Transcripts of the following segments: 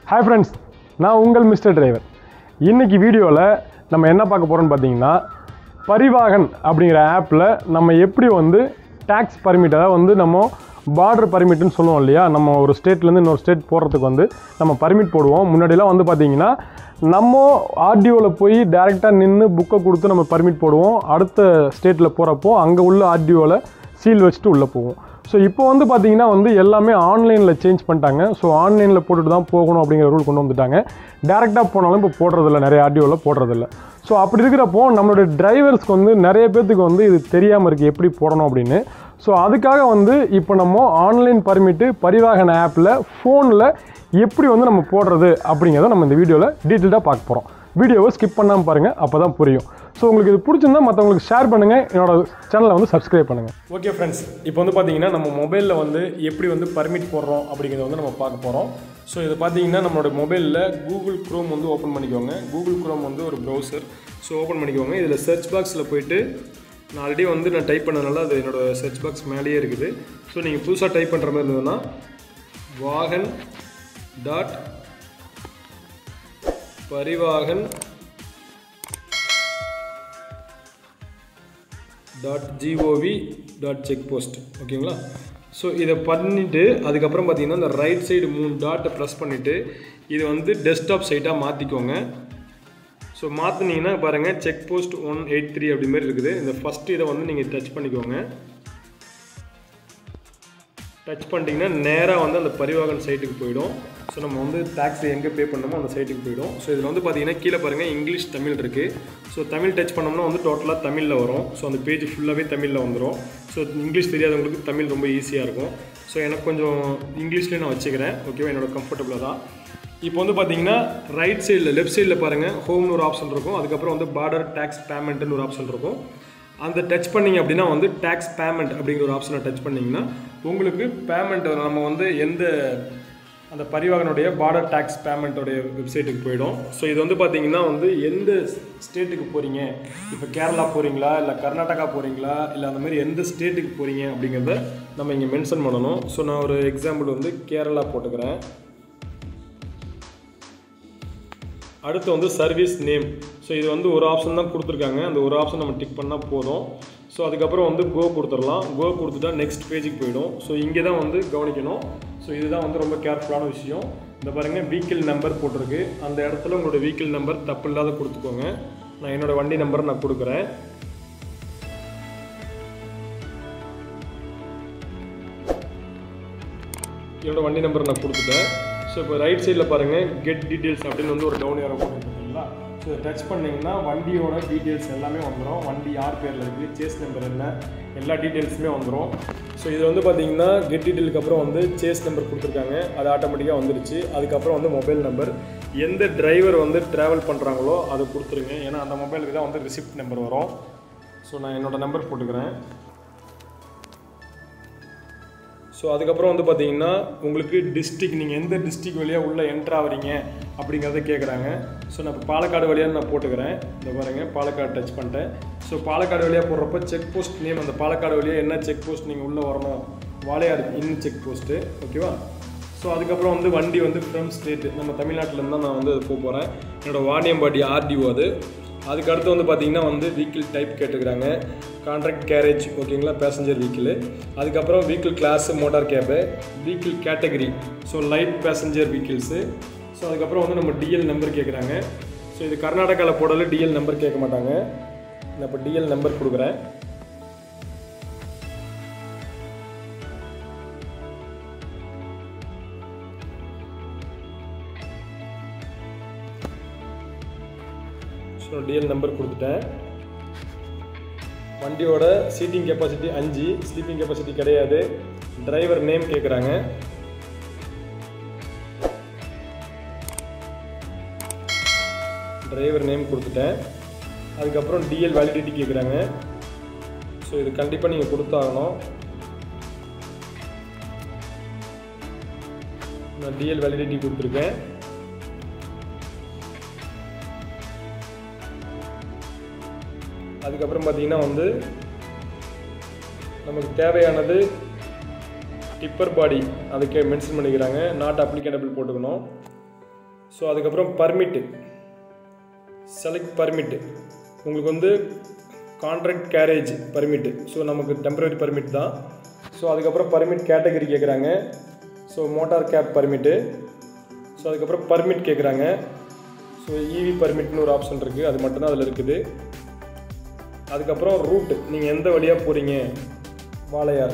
hi friends நான் உங்கள் mister driver இன்னைக்கு வீடியோவில் நம்ம என்ன பார்க்க போகிறோம்னு பார்த்தீங்கன்னா பரிவாகன் அப்படிங்கிற ஆப்பில் நம்ம எப்படி வந்து டேக்ஸ் பர்மிட் அதாவது வந்து நம்ம பார்டர் பர்மிட்னு சொல்லுவோம் இல்லையா நம்ம ஒரு ஸ்டேட்லேருந்து இன்னொரு ஸ்டேட் போகிறதுக்கு வந்து நம்ம பர்மிட் போடுவோம் முன்னாடிலாம் வந்து பார்த்தீங்கன்னா நம்ம ஆர்டிஓவில் போய் டேரெக்டாக நின்று புக்கை கொடுத்து நம்ம பர்மிட் போடுவோம் அடுத்த ஸ்டேட்டில் போகிறப்போ அங்கே உள்ள ஆர்டிஓவில் சீல் வச்சுட்டு உள்ளே போவோம் ஸோ இப்போ வந்து பார்த்தீங்கன்னா வந்து எல்லாமே ஆன்லைனில் சேஞ்ச் பண்ணிட்டாங்க ஸோ ஆன்லைனில் போட்டுட்டு தான் போகணும் அப்படிங்கிற ரூல் கொண்டு வந்துட்டாங்க டேரெக்டாக போனாலும் இப்போ போடுறதில்ல நிறைய ஆடியோவில் போடுறதில்ல ஸோ அப்படி இருக்கிறப்போ நம்மளுடைய டிரைவர்ஸ்க்கு வந்து நிறைய பேர்த்துக்கு வந்து இது தெரியாமல் இருக்குது எப்படி போடணும் அப்படின்னு ஸோ அதுக்காக வந்து இப்போ நம்ம ஆன்லைன் பர்மிட்டு பரிவாகன ஆப்பில் ஃபோனில் எப்படி வந்து நம்ம போடுறது அப்படிங்கிறத நம்ம இந்த வீடியோவில் டீட்டெயிலாக பார்க்க போகிறோம் வீடியோவை ஸ்கிப் பண்ணாமல் பாருங்கள் அப்போ தான் புரியும் ஸோ உங்களுக்கு இது பிடிச்சிருந்தா மற்றவங்களுக்கு ஷேர் பண்ணுங்கள் என்னோட சேனலை வந்து சப்ஸ்கிரைப் பண்ணுங்கள் ஓகே ஃப்ரெண்ட்ஸ் இப்போ வந்து பார்த்தீங்கன்னா நம்ம மொபைலில் வந்து எப்படி வந்து பர்மிட் போடுறோம் அப்படிங்கிறத வந்து நம்ம பார்க்க போகிறோம் ஸோ இது பார்த்தீங்கன்னா நம்மளோட மொபைலில் கூகுள் க்ரோம் வந்து ஓப்பன் பண்ணிக்கோங்க கூகுள் க்ரோம் வந்து ஒரு ப்ரௌசர் ஸோ ஓப்பன் பண்ணிக்கோங்க இதில் சர்ச் பாக்ஸில் போயிட்டு நான் ஆல்ரெடி வந்து நான் டைப் பண்ணதுனால அது என்னோட சர்ச் பாக்ஸ் மேலேயே இருக்குது ஸோ நீங்கள் புதுசாக டைப் பண்ணுற மாதிரி இருந்ததுன்னா Vahan dot Parivahan dot G O V dot check post ஓகேங்களா ஸோ இதை பண்ணிவிட்டு அதுக்கப்புறம் பார்த்தீங்கன்னா இந்த ரைட் சைடு மூணு டாட்டை ப்ரெஸ் பண்ணிவிட்டு இது வந்து டெஸ்க்டாப் சைட்டாக மாற்றிக்கோங்க ஸோ மாற்றினீங்கன்னா பாருங்கள் check post one eight three அப்படி மாதிரி இருக்குது இந்த ஃபஸ்ட்டு இதை வந்து நீங்கள் டச் பண்ணிக்கோங்க டச் பண்ணிட்டீங்கன்னா நேராக வந்து அந்த பரிவாகன் சைட்டுக்கு போயிடும் ஸோ நம்ம வந்து டேக்ஸ் எங்கே பே பண்ணணுமோ அந்த சைட்டுக்கு போயிடும் ஸோ இதில் வந்து பார்த்தீங்கன்னா கீழே பாருங்கள் இங்கிலீஷ் தமிழ் இருக்குது ஸோ தமிழ் டச் பண்ணோம்னா வந்து டோட்டலாக தமிழில் வரும் ஸோ அந்த பேஜ் ஃபுல்லாகவே தமிழில் வந்துடும் ஸோ இங்கிலீஷ் தெரியாதவங்களுக்கு தமிழ் ரொம்ப ஈஸியாக இருக்கும் ஸோ எனக்கு கொஞ்சம் இங்கிலீஷ்லேயே நான் வச்சுக்கிறேன் ஓகேவா என்னோட கம்ஃபர்டபுளாக தான் இப்போ வந்து பார்த்தீங்கன்னா ரைட் சைடில் லெஃப்ட் சைடில் பாருங்கள் ஹோம்னு ஒரு ஆப்ஷன் இருக்கும் அதுக்கப்புறம் வந்து பார்டர் டேக்ஸ் பேமெண்ட்னு ஒரு ஆப்ஷன் இருக்கும் அந்த டச் பண்ணிங்க அப்படின்னா வந்து டேக்ஸ் பேமெண்ட் அப்படிங்கிற ஒரு ஆப்ஷனை டச் பண்ணிங்கன்னா உங்களுக்கு பேமெண்ட் நம்ம வந்து எந்த அந்த பரிவாகனுடைய பார்டர் டேக்ஸ் பேமெண்ட்டோடைய வெப்சைட்டுக்கு போயிடும் ஸோ இது வந்து பார்த்தீங்கன்னா வந்து எந்த ஸ்டேட்டுக்கு போகிறீங்க இப்போ கேரளா போகிறீங்களா இல்லை கர்நாடகா போகிறீங்களா இல்லை அந்த மாதிரி எந்த ஸ்டேட்டுக்கு போகிறீங்க அப்படிங்கிறத நம்ம இங்கே மென்ஷன் பண்ணணும் ஸோ நான் ஒரு எக்ஸாம்பிள் வந்து கேரளா போட்டுக்கிறேன் அடுத்து வந்து சர்வீஸ் நேம் ஸோ இது வந்து ஒரு ஆப்ஷன் தான் கொடுத்துருக்காங்க அந்த ஒரு ஆப்ஷன் நம்ம டிக் பண்ணால் போதும் ஸோ அதுக்கப்புறம் வந்து கோ கொடுத்துடலாம் கோ கொடுத்துட்டா நெக்ஸ்ட் பேஜுக்கு போயிடும் ஸோ இங்கே தான் வந்து கவனிக்கணும் ஸோ இதுதான் வந்து ரொம்ப கேர்ஃபுல்லான விஷயம் இந்த பாருங்கள் வீக்கிள் நம்பர் போட்டிருக்கு அந்த இடத்துல உங்களோட வீக்கிள் நம்பர் தப்பு இல்லாத கொடுத்துக்கோங்க நான் என்னோடய வண்டி நம்பரை நான் கொடுக்குறேன் என்னோடய வண்டி நம்பர் நான் கொடுத்துட்டேன் ஸோ இப்போ ரைட் சைடில் பாருங்கள் கெட் டீட்டெயில்ஸ் அப்படின்னு வந்து ஒரு டவுன் ஏரோ போட்டுருக்கீங்களா ஸோ இதை டச் பண்ணிங்கன்னா வண்டியோட டீட்டெயில்ஸ் எல்லாமே வந்துடும் வண்டி யார் பேரில் இருக்குது சேஸ் நம்பர் என்ன எல்லா டீட்டெயில்ஸுமே வந்துடும் ஸோ இது வந்து பார்த்தீங்கன்னா கெட் டீட்டெயிலுக்கு அப்புறம் வந்து சேஸ் நம்பர் கொடுத்துருக்காங்க அது ஆட்டோமேட்டிக்காக வந்துருச்சு அதுக்கப்புறம் வந்து மொபைல் நம்பர் எந்த டிரைவர் வந்து ட்ராவல் பண்ணுறாங்களோ அதை கொடுத்துருங்க ஏன்னா அந்த மொபைலுக்கு தான் வந்து ரிசிப்ட் நம்பர் வரும் ஸோ நான் என்னோடய நம்பர் போட்டுக்கிறேன் ஸோ அதுக்கப்புறம் வந்து பார்த்தீங்கன்னா உங்களுக்கு டிஸ்ட்ரிக் நீங்கள் எந்த டிஸ்ட்ரிக் வழியாக உள்ளே என்ட்ரு ஆகிறீங்க அப்படிங்கிறத கேட்குறாங்க ஸோ நான் இப்போ பாலக்காடு வழியாக நான் போட்டுக்கிறேன் இந்த பாருங்கள் பாலக்காடு டச் பண்ணிட்டேன் ஸோ பாலக்காடு வழியாக போடுறப்ப செக் போஸ்ட் நேம் அந்த பாலக்காடு வழியாக என்ன செக் போஸ்ட் நீங்கள் உள்ளே வரணும் வாழையார் இன் செக் போஸ்ட்டு ஓகேவா ஸோ அதுக்கப்புறம் வந்து வண்டி வந்து ஃப்ரம் ஸ்டேட்டு நம்ம தமிழ்நாட்டிலேருந்து தான் நான் வந்து அது போக போகிறேன் என்னோடய வாணியம்பாடி ஆர்டிஓ அது அதுக்கு அடுத்து வந்து பார்த்தீங்கன்னா வந்து வீக்கிள் டைப் கேட்டுக்கிறாங்க கான்ட்ராக்ட் கேரேஜ் ஓகேங்களா பேசஞ்சர் வீக்கிள் அதுக்கப்புறம் vehicle class motor cab vehicle category so light passenger vehicles so அதுக்கப்புறம் வந்து நம்ம டிஎல் நம்பர் கேட்குறாங்க ஸோ இது கர்நாடகாவில் போடல டிஎல் நம்பர் கேட்க மாட்டாங்க நான் இப்போ டிஎல் நம்பர் கொடுக்குறேன் ஸோ டிஎல் நம்பர் கொடுத்துட்டேன் வண்டியோட சீட்டிங் கெப்பாசிட்டி அஞ்சு ஸ்லீப்பிங் கெப்பாசிட்டி கிடையாது டிரைவர் நேம் கேட்குறாங்க டிரைவர் நேம் கொடுத்துட்டேன் அதுக்கப்புறம் டிஎல் வேலிடிட்டி கேட்குறாங்க ஸோ இது கண்டிப்பாக நீங்கள் கொடுத்தாகணும் நான் டிஎல் வேலிடிட்டி கொடுத்துருக்கேன் அதுக்கப்புறம் பார்த்தீங்கன்னா வந்து நமக்கு தேவையானது டிப்பர் பாடி அதுக்கு மென்ஷன் பண்ணிக்கிறாங்க நாட் அப்ளிகேட்டபிள் போட்டுக்கணும் ஸோ அதுக்கப்புறம் பர்மிட்டு செலக்ட் பர்மிட்டு உங்களுக்கு வந்து கான்ட்ராக்ட் கேரேஜ் பர்மிட்டு ஸோ நமக்கு டெம்பரரி பர்மிட் தான் ஸோ அதுக்கப்புறம் பர்மிட் கேட்டகரி கேட்குறாங்க so motor cab permit so அதுக்கப்புறம் பர்மிட் கேட்குறாங்க ஸோ இவி பர்மிட்னு ஒரு ஆப்ஷன் இருக்குது அது மட்டும்தான் அதில் இருக்குது அதுக்கப்புறம் ரூட் நீங்கள் எந்த வழியாக போகிறீங்க வாழையார்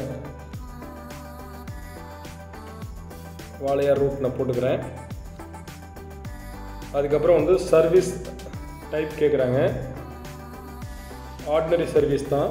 வாழையார் ரூட் நான் போட்டுக்கிறேன் அதுக்கப்புறம் வந்து சர்வீஸ் டைப் கேட்குறாங்க ஆர்டினரி சர்வீஸ் தான்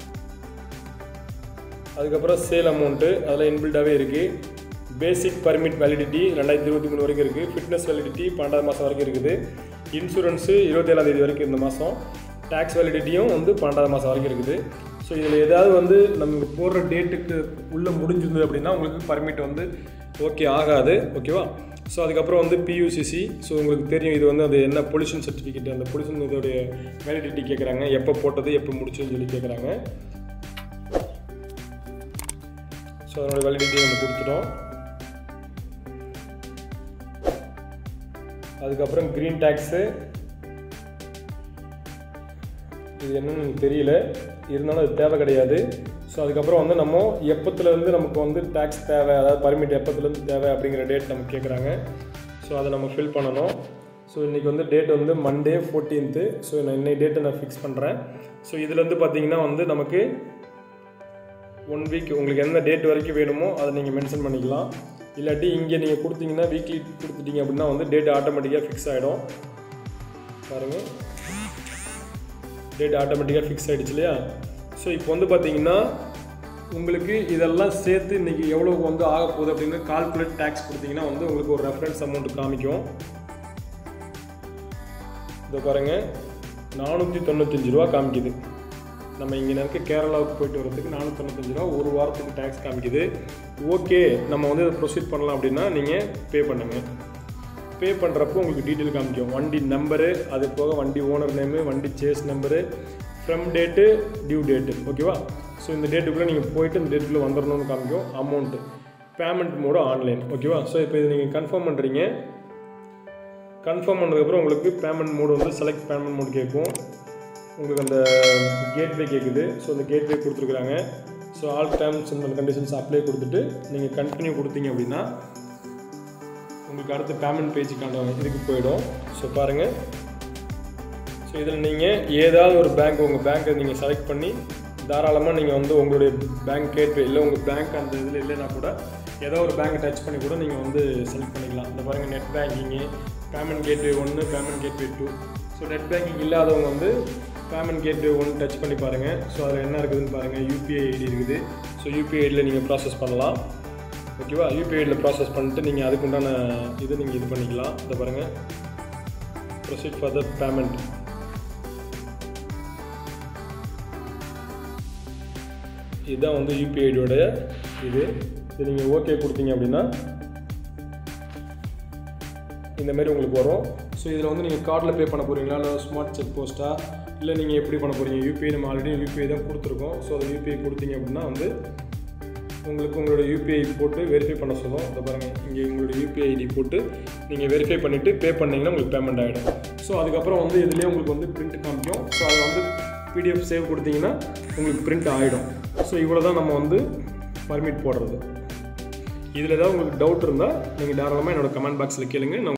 அதுக்கப்புறம் சேல் அமௌண்ட்டு அதில் இன்பில்டாகவே இருக்குது பேசிக் பர்மிட் வேலிடிட்டி ரெண்டாயிரத்தி இருபத்தி மூணு வரைக்கும் இருக்குது ஃபிட்னஸ் வேலிடிட்டி பன்னெண்டாவது மாதம் வரைக்கும் இருக்குது இன்சூரன்ஸு இருபத்தேழாம் தேதி வரைக்கும் இந்த மாதம் டேக்ஸ் வேலிடிட்டியும் வந்து பன்னெண்டாவது மாதம் வரைக்கும் இருக்குது ஸோ இதில் ஏதாவது வந்து நமக்கு போடுற டேட்டுக்கு உள்ளே முடிஞ்சிருந்தது அப்படின்னா உங்களுக்கு பர்மிட் வந்து ஓகே ஆகாது ஓகேவா ஸோ அதுக்கப்புறம் வந்து பியூசிசி ஸோ உங்களுக்கு தெரியும் இது வந்து அது என்ன பொல்யூஷன் சர்டிஃபிகேட் அந்த பொல்யூஷன் இதோடைய வேலிடிட்டி கேட்குறாங்க எப்போ போட்டது எப்போ முடிச்சுன்னு சொல்லி கேட்குறாங்க ஸோ அதனோட வேலிடிட்டி நம்ம கொடுத்துட்டோம் அதுக்கப்புறம் க்ரீன் டேக்ஸு இது என்னன்னு எனக்கு தெரியல இருந்தாலும் அது தேவை கிடையாது ஸோ அதுக்கப்புறம் வந்து நம்ம எப்பத்துலேருந்து நமக்கு வந்து டேக்ஸ் தேவை அதாவது பர்மிட் எப்பத்துலேருந்து தேவை அப்படிங்கிற டேட் நமக்கு கேட்குறாங்க ஸோ அதை நம்ம ஃபில் பண்ணணும் ஸோ இன்றைக்கி வந்து டேட் வந்து மண்டே ஃபோர்டீன்த்து ஸோ நான் இன்னைக்கு டேட்டை நான் ஃபிக்ஸ் பண்ணுறேன் ஸோ இதுலேருந்து பார்த்தீங்கன்னா வந்து நமக்கு ஒன் வீக் உங்களுக்கு எந்த டேட் வரைக்கும் வேணுமோ அதை நீங்கள் மென்ஷன் பண்ணிக்கலாம் இல்லாட்டி இங்கே நீங்கள் கொடுத்தீங்கன்னா வீக்லி கொடுத்துட்டீங்க அப்படின்னா வந்து டேட் ஆட்டோமேட்டிக்காக ஃபிக்ஸ் ஆகிடும் பாருங்கள் டேட் ஆட்டோமேட்டிக்காக ஃபிக்ஸ் ஆகிடுச்சு இல்லையா ஸோ இப்போ வந்து பார்த்தீங்கன்னா உங்களுக்கு இதெல்லாம் சேர்த்து இன்றைக்கி எவ்வளோ வந்து ஆக போகுது அப்படின்னு கால்குலேட் டேக்ஸ் கொடுத்தீங்கன்னா வந்து உங்களுக்கு ஒரு ரெஃபரன்ஸ் அமௌண்ட் காமிக்கும் இதோ பாருங்க நானூற்றி தொண்ணூத்தஞ்சு ரூபா காமிக்குது நம்ம இங்கே இருக்க கேரளாவுக்கு போயிட்டு வரதுக்கு நானூற்றி தொண்ணூத்தஞ்சு ரூபா ஒரு வாரத்துக்கு டேக்ஸ் காமிக்குது ஓகே நம்ம வந்து அதை ப்ரொசீட் பண்ணலாம் அப்படின்னா நீங்கள் பே பண்ணுங்கள் பே பண்ணுறப்போ உங்களுக்கு டீட்டெயில் காமிக்கும் வண்டி நம்பரு அது போக வண்டி ஓனர் நேமு வண்டி chassis number from date due date ஓகேவா ஸோ இந்த டேட்டுக்குள்ளே நீங்கள் போயிட்டு இந்த டேட்டுக்குள்ளே வந்துடணும்னு காமிக்கும் அமௌண்ட்டு பேமெண்ட் மோடு ஆன்லைன் ஓகேவா ஸோ இப்போ இது நீங்கள் கன்ஃபார்ம் பண்ணுறீங்க கன்ஃபார்ம் பண்ணதுக்கப்புறம் உங்களுக்கு பேமெண்ட் மோடு வந்து செலக்ட் பேமெண்ட் மோடு கேட்கும் உங்களுக்கு அந்த கேட்வே கேட்குது ஸோ அந்த கேட்வே கொடுத்துருக்குறாங்க so all terms and conditions apply கொடுத்துட்டு நீங்கள் கண்டினியூ கொடுத்தீங்க அப்படின்னா உங்களுக்கு அடுத்து பேமெண்ட் பேஜுக்கான இதுக்கு போயிடும் ஸோ பாருங்கள் ஸோ இதில் நீங்கள் ஏதாவது ஒரு பேங்க் உங்கள் பேங்க்கை நீங்கள் செலக்ட் பண்ணி தாராளமாக நீங்கள் வந்து உங்களுடைய பேங்க் கேட்வே இல்லை உங்கள் பேங்க் அந்த இதில் இல்லைன்னா கூட ஏதோ ஒரு பேங்க்கை டச் பண்ணி கூட நீங்கள் வந்து செலக்ட் பண்ணிக்கலாம் இந்த பாருங்கள் நெட் பேங்கிங்கு பேமெண்ட் கேட்வே ஒன்று payment gateway two so net banking இல்லாதவங்க வந்து பேமெண்ட் கேட்வே ஒன்று டச் பண்ணி பாருங்கள் ஸோ அதில் என்ன இருக்குதுன்னு பாருங்கள் யூபிஐ ஐடி இருக்குது ஸோ யூபிஐ ஐடியில் நீங்கள் ப்ராசஸ் பண்ணலாம் ஓகேவா யூபிஐடியில் ப்ராசஸ் பண்ணிட்டு நீங்கள் அதுக்குண்டான இது நீங்கள் இது பண்ணிக்கலாம் இதை பாருங்கள் ப்ரொசீட் ஃபார் த பேமெண்ட் இதுதான் வந்து யூபிஐடியோட இது இது நீங்கள் ஓகே கொடுத்தீங்க அப்படின்னா இந்த மாதிரி உங்களுக்கு வரும் ஸோ இதில் வந்து நீங்கள் கார்டில் பே பண்ண போகிறீங்களா இல்லை ஸ்மார்ட் செக் போஸ்ட்டா இல்லை நீங்கள் எப்படி பண்ண போகிறீங்க யூபிஐ நம்ம ஆல்ரெடி யூபிஐ தான் கொடுத்துருக்கோம் ஸோ அதை யூபிஐ கொடுத்தீங்க அப்படின்னா வந்து உங்களுக்கு உங்களோட யூபிஐ போட்டு வெரிஃபை பண்ண சொல்லும் அதை பாருங்கள் இங்கே உங்களோட யூபிஐ ஐடி போட்டு நீங்கள் வெரிஃபை பண்ணிவிட்டு பே பண்ணிங்கன்னா உங்களுக்கு பேமெண்ட் ஆகிடும் ஸோ அதுக்கப்புறம் வந்து இதுலேயே உங்களுக்கு வந்து பிரிண்ட் காமிக்கும் ஸோ அதை வந்து பிடிஎஃப் சேவ் கொடுத்தீங்கன்னா உங்களுக்கு பிரிண்ட் ஆகிடும் ஸோ இவ்வளோ தான் நம்ம வந்து பர்மிட் போடுறது இதில் ஏதாவது உங்களுக்கு டவுட் இருந்தால் நீங்கள் தாராளமாக என்னோட கமெண்ட் பாக்ஸில் கேளுங்க நான்